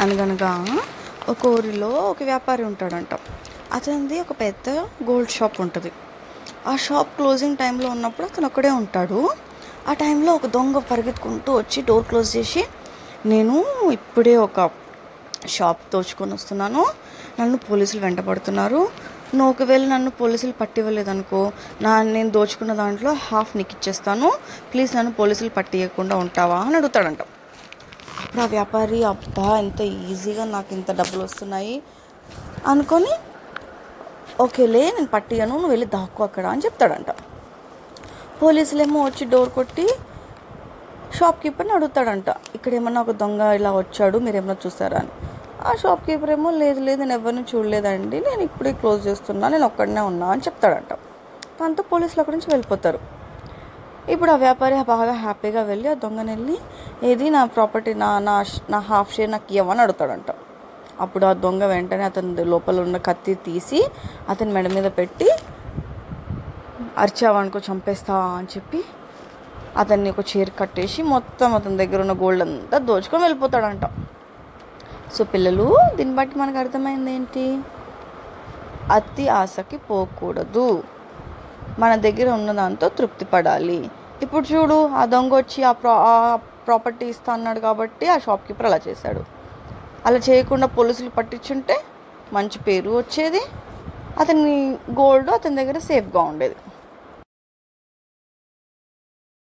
అనగనగా ఒక ఊరిలో ఒక వ్యాపారి ఉంటాడంట అతనిది ఒక పెద్ద గోల్డ్ షాప్ ఉంటుంది ఆ షాప్ క్లోజింగ్ టైంలో ఉన్నప్పుడు అతను ఒక్కడే ఉంటాడు ఆ టైంలో ఒక దొంగ పరిగెత్తుకుంటూ వచ్చి డోర్ క్లోజ్ చేసి నేను ఇప్పుడే ఒక షాప్ దోచుకొని వస్తున్నాను నన్ను పోలీసులు వెంటబడుతున్నారు నువ్వు ఒకవేళ నన్ను పోలీసులు పట్టివ్వలేదనుకో నా నేను దోచుకున్న దాంట్లో హాఫ్ నీకు ఇచ్చేస్తాను ప్లీజ్ నన్ను పోలీసులు పట్టియకుండా ఉంటావా అని అడుగుతాడంట అప్పుడు ఆ వ్యాపారి అబ్బా ఎంత ఈజీగా నాకు ఇంత డబ్బులు వస్తున్నాయి అనుకొని ఓకేలే నేను పట్టియను నువ్వు వెళ్ళి దాక్కో అక్కడ అని చెప్తాడంట పోలీసులేమో వచ్చి డోర్ కొట్టి షాప్ కీపర్ని అడుగుతాడంట ఇక్కడ ఏమన్నా ఒక దొంగ ఇలా వచ్చాడు మీరు ఏమన్నా చూసారా అని ఆ షాప్ కీపర్ ఏమో లేదు లేదు నేను ఎవరిని చూడలేదండి నేను ఇప్పుడే క్లోజ్ చేస్తున్నా నేను ఒక్కడనే ఉన్నా అని చెప్తాడంట దాంతో పోలీసులు అక్కడి నుంచి వెళ్ళిపోతారు ఇప్పుడు ఆ వ్యాపారి బాగా హ్యాపీగా వెళ్ళి ఆ దొంగని వెళ్ళి ఏది నా ప్రాపర్టీ నా నా నా హాఫ్ షేర్ నాకు ఇవ్వమని అడుగుతాడంట అప్పుడు ఆ దొంగ వెంటనే అతని లోపల ఉన్న కత్తి తీసి అతని మెడ మీద పెట్టి అరిచావనుకో చంపేస్తా అని చెప్పి అతన్ని ఒక చీర కట్టేసి మొత్తం అతని దగ్గర ఉన్న గోల్డ్ అంతా దోచుకొని వెళ్ళిపోతాడంట సో పిల్లలు దీన్ని బట్టి మనకు అర్థమైంది ఏంటి అతి ఆశకి పోకూడదు మన దగ్గర ఉన్న దాంతో తృప్తి పడాలి ఇప్పుడు చూడు ఆ దొంగ వచ్చి ఆ ప్రా ఆ ప్రాపర్టీ ఇస్తా అన్నాడు కాబట్టి ఆ షాప్ కీపర్ అలా చేశాడు అలా చేయకుండా పోలీసులు పట్టించుంటే మంచి పేరు వచ్చేది అతని గోల్డ్ అతని దగ్గర సేఫ్గా ఉండేది